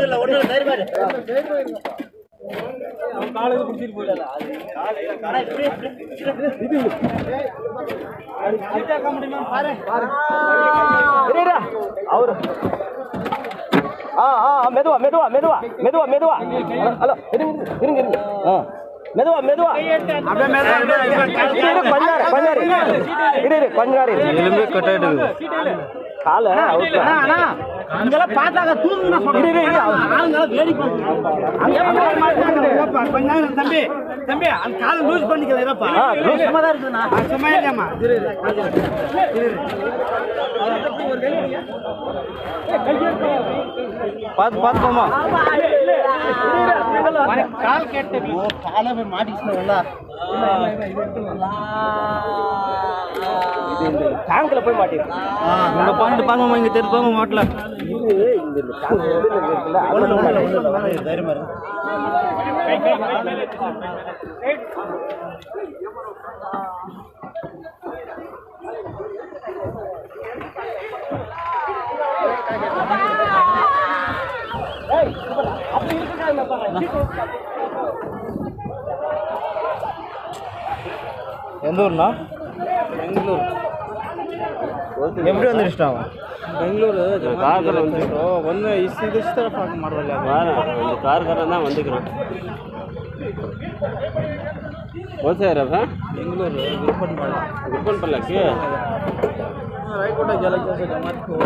இல்ல ஒண்ணு இல்ல, தைரியமா இரு. அண்ணா, இப்படி, இப்படி, இப்படி. அது கிட்ட இருக்க முடியுமா பாரு அவரு ஆ ஆ ஆ, மெதுவா மெதுவா மெதுவா மெதுவா மெதுவா ஹலோ இருங்க இருங்க இருங்க ஆ மெதுவா மெதுவா அப்படியே மேல இரு, இரு, கொஞ்ச நேரம், கொஞ்ச நேரம். இரு, இரு, கொஞ்ச நேரம் இரு. எலும்பே கட்டாயிட்டு காலை அவுத்து. அண்ணா, அண்ணா, அங்கெல்லாம் பார்த்தாங்க தூங்குனா இரு, இரு, இரு. ஆளுங்கெல்லாம் வேடிக்கை பார்க்கறாங்க. அங்க பார்த்தாங்க, மாட்டாங்க. இருப்பா, கொஞ்ச நேரம் தம்பி தம்பி அந்த காலை லூஸ் பண்ணிக்கல இருப்பா ஆ, loose. சும்மா தான் இருக்குண்ணா சும்மா இல்லையாம்மா இரு, இரு, இரு, இரு. பார்த்து பார்த்து போமா கால் கேட்டு ஓ காலை போய் மாட்டிச்சுனா இது இந்த டேங்க்ல போய் மாட்டிருக்கு இங்க பாயிண்ட் பாங்கம்மா இங்க தெரிஞ்சு பாங்க மாட்டல இது இந்த இந்த டேங்க் வந்து இங்க இருக்குல்ல, அதுல மாட்டிருக்கு. தைரியமா இருக்கு எந்த ஊர்னா பெங்களூர் எப்படி வந்துருச்சிட்டான் ಬೆಂಗಳೂರು ಕಾರ್ಕಳ வந்துட்டு ಒಂದು ಇಷ್ಟು ಇದಿಷ್ಟು ಪಾಕ ಮಾಡವಲ್ಲ இந்த கார்காரன் தான் வந்துக்கிறோம் ಹೋಗ್ತಾರಪ್ಪ ಬೆಂಗಳೂರು ಗುರುಪನ್ ಬಾಳ ಗುರ್ಬನ್ ಪಲ್ಲಕ್ಕಿ ರಾಯಕೋಟ ಜಲಕೇಶ ಜಮಾತ್ಕು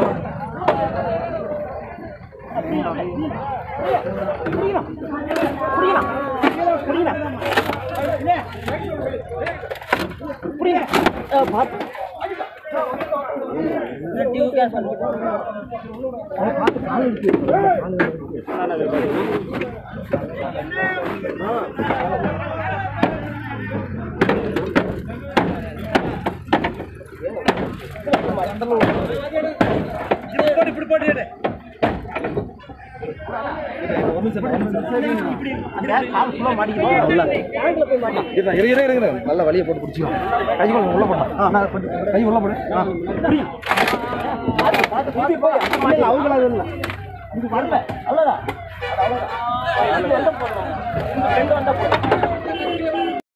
நல்ல வழியை போட்டு பிடிச்சிக்கோ கை கொள்ள உள்ள போடா ஆ, நான் கொஞ்சம் கை உள்ள போடு ஆ. அவங்களா இல்லை இது வரல அவ்வளோதான் அது அவ்வளோதான்